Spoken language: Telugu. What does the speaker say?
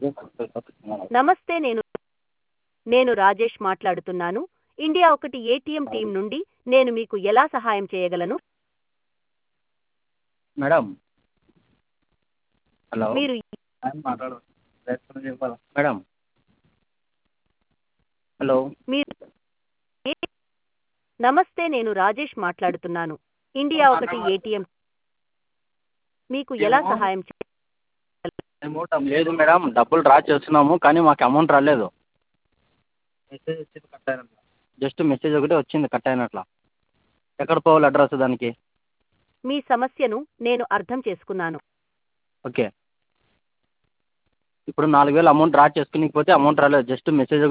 నమస్తే నేను నేను రాజేష్ మాట్లాడుతున్నాను ఇండియా ఒకటి ఏటీఎం టీం నుండి నేను మీకు ఎలా సహాయం చేయగలను మేడం హలో మీరు మాట్లాడు మేడం హలో మీరు ఏ- నమస్తే నేను రాజేష్ మాట్లాడుతున్నాను ఇండియా ఒకటి ఏటీఎం మీకు ఎలా ఏమో? సహాయం చే అమౌంట్ లేదు మేడం డబ్బులు డ్రా చేస్తున్నాము కానీ మాకు అమౌంట్ రాలేదు మెసేజ్ వచ్చింది కట్ అయినట్ల జస్ట్ మెసేజ్ ఒకటి వచ్చింది కట్ అయినట్ల ఎక్కడ పోవాలి అడ్రస్ దానికి మీ సమస్యను నేను అర్థం చేసుకున్నాను ఓకే ఇప్పుడు నాలుగు వేలు అమౌంట్ డ్రా చేసుకుని పోతే అమౌంట్ రాలేదు జస్ట్ మెసేజ్